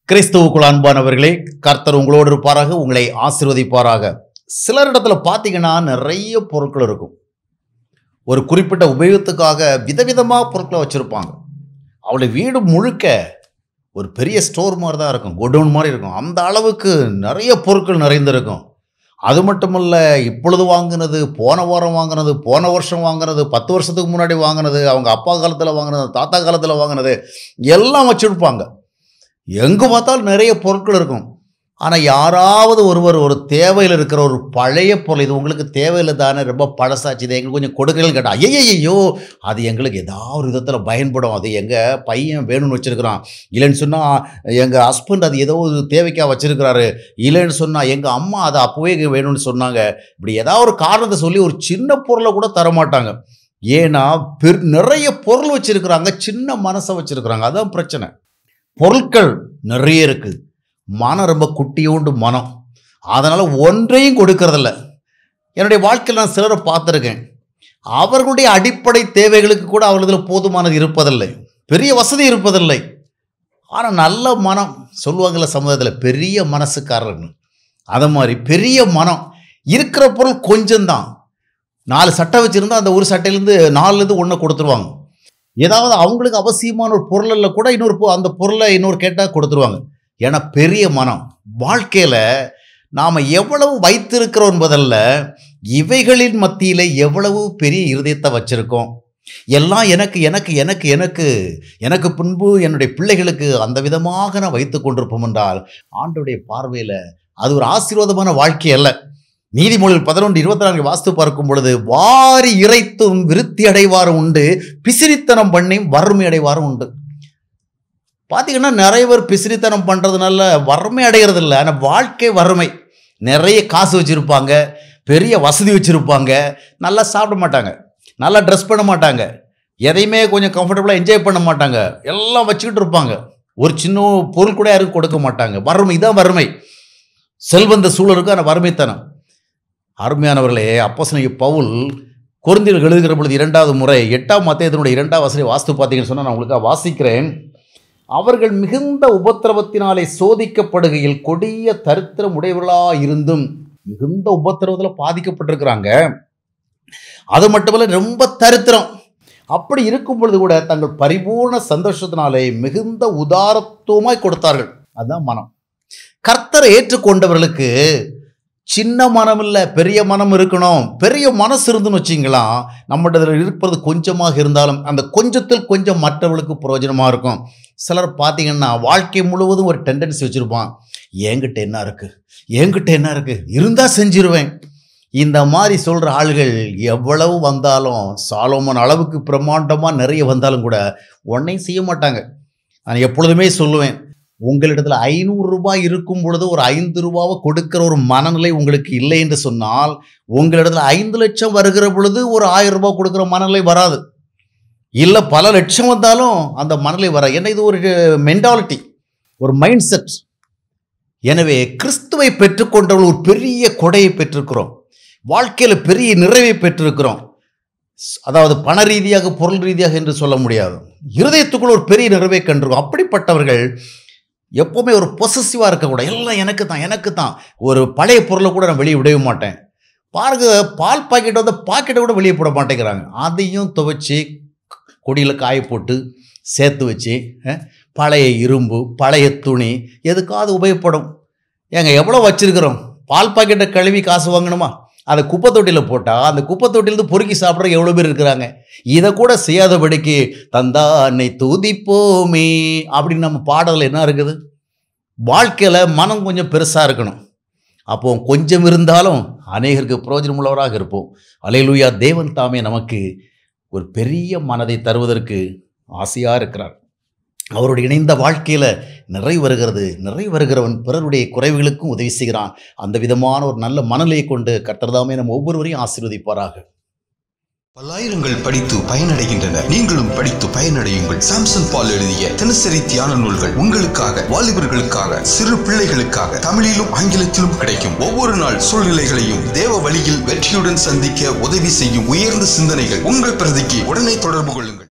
கிறிஸ்துவுக்குள் அன்பானவர்களே கர்த்தர் உங்களோடு இருப்பாராக உங்களை ஆசீர்வதிப்பாராக சிலரிடத்துல பார்த்தீங்கன்னா நிறைய பொருட்கள் இருக்கும் ஒரு குறிப்பிட்ட உபயோகத்துக்காக விதவிதமாக பொருட்களை வச்சுருப்பாங்க அவளுடைய வீடு முழுக்க ஒரு பெரிய ஸ்டோர் மாதிரி தான் இருக்கும் குடவுன் மாதிரி இருக்கும் அந்த அளவுக்கு நிறைய பொருட்கள் நிறைந்திருக்கும் அது மட்டுமல்ல இப்பொழுது வாங்கினது போன வாரம் வாங்கினது போன வருஷம் வாங்கினது பத்து வருஷத்துக்கு முன்னாடி வாங்கினது அவங்க அப்பா காலத்தில் வாங்கினது தாத்தா காலத்தில் வாங்கினது எல்லாம் வச்சுருப்பாங்க எங்கே பார்த்தாலும் நிறைய பொருட்கள் இருக்கும் ஆனால் யாராவது ஒருவர் ஒரு தேவையில் இருக்கிற ஒரு பழைய பொருள் இது உங்களுக்கு தேவையில்லை தானே ரொம்ப பழசாச்சு இதை எங்களுக்கு கொஞ்சம் கொடுக்கலன்னு கேட்டால் ஐயையோ அது எங்களுக்கு ஏதாவது ஒரு விதத்தில் பயன்படும் அது எங்கள் பையன் வேணும்னு வச்சுருக்கிறான் இல்லைன்னு சொன்னால் எங்கள் ஹஸ்பண்ட் அது ஏதோ ஒரு தேவைக்காக வச்சுருக்கிறாரு இல்லைன்னு சொன்னால் எங்கள் அம்மா அதை அப்போவே வேணும்னு சொன்னாங்க இப்படி ஏதாவது ஒரு காரணத்தை சொல்லி ஒரு சின்ன பொருளை கூட தரமாட்டாங்க ஏன்னா பெரு நிறைய பொருள் வச்சுருக்கிறாங்க சின்ன மனசை வச்சுருக்கிறாங்க அதான் பிரச்சனை பொருட்கள் நிறைய இருக்குது மனம் ரொம்ப குட்டியோண்டு மனம் அதனால் ஒன்றையும் கொடுக்கறதில்ல என்னுடைய வாழ்க்கையில் நான் சிலரை பார்த்துருக்கேன் அவர்களுடைய அடிப்படை தேவைகளுக்கு கூட அவர்களில் போதுமானது இருப்பதில்லை பெரிய வசதி இருப்பதில்லை ஆனால் நல்ல மனம் சொல்லுவாங்கள்ல சமுதாயத்தில் பெரிய மனசுக்காரர்கள் அதை மாதிரி பெரிய மனம் இருக்கிற பொருள் கொஞ்சம்தான் நாலு சட்டை வச்சுருந்தா அந்த ஒரு சட்டையிலேருந்து நாலுலேருந்து ஒன்று கொடுத்துருவாங்க ஏதாவது அவங்களுக்கு அவசியமான ஒரு பொருளில் கூட இன்னொரு பொ- அந்த பொருளை இன்னொரு கேட்டால் கொடுத்துருவாங்க ஏன்னா பெரிய மனம் வாழ்க்கையில் நாம் எவ்வளவு வைத்திருக்கிறோம் என்பதல்ல இவைகளின் மத்தியில் எவ்வளவு பெரிய இருதயத்தை வச்சிருக்கோம் எல்லாம் எனக்கு எனக்கு எனக்கு எனக்கு எனக்கு பின்பு என்னுடைய பிள்ளைகளுக்கு அந்த விதமாக நான் வைத்து கொண்டிருப்போம் என்றால் ஆண்டோடைய பார்வையில் அது ஒரு ஆசீர்வாதமான வாழ்க்கை அல்ல நீதிமொழிகள் பதினொன்று இருபத்தி நான்கு வாஸ்து பார்க்கும் பொழுது வாரி இறைத்தும் விருத்தி அடைவாரும் உண்டு பிசிறித்தனம் பண்ணி வறுமை அடைவாரும் உண்டு பார்த்தீங்கன்னா நிறைய பேர் பிசிறித்தனம் பண்ணுறதுனால வறுமை அடைகிறது இல்லை ஆனால் வாழ்க்கை வறுமை நிறைய காசு வச்சுருப்பாங்க பெரிய வசதி வச்சுருப்பாங்க நல்லா சாப்பிட மாட்டாங்க நல்லா ட்ரெஸ் பண்ண மாட்டாங்க எதையுமே கொஞ்சம் கம்ஃபர்டபுளாக என்ஜாய் பண்ண மாட்டாங்க எல்லாம் வச்சுக்கிட்டு இருப்பாங்க ஒரு சின்ன பொருள் கூட யாருக்கும் கொடுக்க மாட்டாங்க வறுமை இதான் வறுமை செல்வந்த சூழலுக்கு ஆனால் வறுமைத்தனம் அருமையானவர்களே அப்போசனைக்கு பவுல் குருந்தில் எழுதுகிற பொழுது இரண்டாவது முறை எட்டாம் மத்தியத்தினுடைய இரண்டாம் வசதி வாஸ்து பார்த்தீங்கன்னு சொன்னால் நான் உங்களுக்காக வாசிக்கிறேன் அவர்கள் மிகுந்த உபத்திரவத்தினாலே சோதிக்கப்படுகையில் கொடிய தரித்திரம் உடையவர்களாக இருந்தும் மிகுந்த உபத்திரவத்தில் பாதிக்கப்பட்டிருக்கிறாங்க அது மட்டுமல்ல ரொம்ப தரித்திரம் அப்படி இருக்கும் பொழுது கூட தங்கள் பரிபூர்ண சந்தோஷத்தினாலே மிகுந்த உதாரத்துவமாய் கொடுத்தார்கள் அதுதான் மனம் கர்த்தரை ஏற்றுக்கொண்டவர்களுக்கு சின்ன மனம் இல்லை பெரிய மனம் இருக்கணும் பெரிய மனசு இருந்துன்னு வச்சிங்களா நம்மகிட்ட இருப்பது கொஞ்சமாக இருந்தாலும் அந்த கொஞ்சத்தில் கொஞ்சம் மற்றவர்களுக்கு பிரயோஜனமாக இருக்கும் சிலர் பார்த்தீங்கன்னா வாழ்க்கை முழுவதும் ஒரு டெண்டன்சி வச்சுருப்பான் என்கிட்ட என்ன இருக்குது என்கிட்ட என்ன இருக்குது இருந்தால் செஞ்சிருவேன் இந்த மாதிரி சொல்கிற ஆள்கள் எவ்வளவு வந்தாலும் சாலோமன் அளவுக்கு பிரம்மாண்டமாக நிறைய வந்தாலும் கூட ஒன்றையும் செய்ய மாட்டாங்க நான் எப்பொழுதுமே சொல்லுவேன் உங்களிடத்தில் ஐநூறு ரூபாய் இருக்கும் பொழுது ஒரு ஐந்து ரூபாவை கொடுக்கிற ஒரு மனநிலை உங்களுக்கு இல்லை என்று சொன்னால் உங்களிடத்தில் ஐந்து லட்சம் வருகிற பொழுது ஒரு ஆயிரம் ரூபாய் கொடுக்குற மனநிலை வராது இல்லை பல லட்சம் வந்தாலும் அந்த மனநிலை வர ஏன்னா இது ஒரு மென்டாலிட்டி ஒரு மைண்ட் செட் எனவே கிறிஸ்துவை பெற்றுக்கொண்டவர்கள் ஒரு பெரிய கொடையை பெற்றிருக்கிறோம் வாழ்க்கையில் பெரிய நிறைவை பெற்றிருக்கிறோம் ஸ்- அதாவது பண ரீதியாக பொருள் ரீதியாக என்று சொல்ல முடியாது இருதயத்துக்குள்ள ஒரு பெரிய நிறைவை கண்டிருக்கோம் அப்படிப்பட்டவர்கள் எப்போவுமே ஒரு பொசசிவாக இருக்கக்கூடாது எல்லாம் எனக்கு தான் எனக்கு தான் ஒரு பழைய பொருளை கூட நான் வெளியே விடவே மாட்டேன் பாருங்க பால் பாக்கெட் வந்து பாக்கெட்டை கூட வெளியே போட மாட்டேங்கிறாங்க அதையும் துவைச்சி கொடியில் காய போட்டு சேர்த்து வச்சு அஹ், பழைய இரும்பு பழைய துணி எதுக்காவது உபயோகப்படும் ஏங்க எவ்வளோ வச்சிருக்கிறோம் பால் பாக்கெட்டை கழுவி காசு வாங்கணுமா அதை குப்பை தொட்டியில் போட்டால் அந்த குப்பை தொட்டிலேருந்து பொறுக்கி சாப்பிட்ற எவ்வளோ பேர் இருக்கிறாங்க இதை கூட செய்யாதபடிக்கு தந்தானை துதிப்போமே அப்படின்னு நம்ம பாடலில் என்ன இருக்குது வாழ்க்கையில் மனம் கொஞ்சம் பெருசாக இருக்கணும் அப்போ கொஞ்சம் இருந்தாலும் அநேகருக்கு பிரயோஜனம் உள்ளவராக இருப்போம் அலையலூயா தேவன் தாமே நமக்கு ஒரு பெரிய மனதை தருவதற்கு ஆசையாக இருக்கிறார் அவருடைய இணைந்த வாழ்க்கையில் நிறைவு வருகிறது நிறைவு வருகிறவன் பிறருடைய குறைவுகளுக்கும் உதவி செய்கிறான் அந்த விதமான ஒரு நல்ல மனநிலையை கொண்டு கர்த்தர்தாமே நம்ம ஒவ்வொருவரையும் ஆசீர்வதிப்பாராக பல்லாயிரங்கள் படித்து பயனடைகின்றனர் நீங்களும் படித்து பயனடையுங்கள் சாம்சன் பால் எழுதிய தினசரி தியான நூல்கள் உங்களுக்காக வாலிபர்களுக்காக சிறு பிள்ளைகளுக்காக தமிழிலும் ஆங்கிலத்திலும் கிடைக்கும் ஒவ்வொரு நாள் சூழ்நிலைகளையும் தேவ வழியில் வெற்றியுடன் சந்திக்க உதவி செய்யும் உயர்ந்த சிந்தனைகள் உங்கள் பிரதிக்கு உடனே தொடர்பு கொள்ளுங்கள்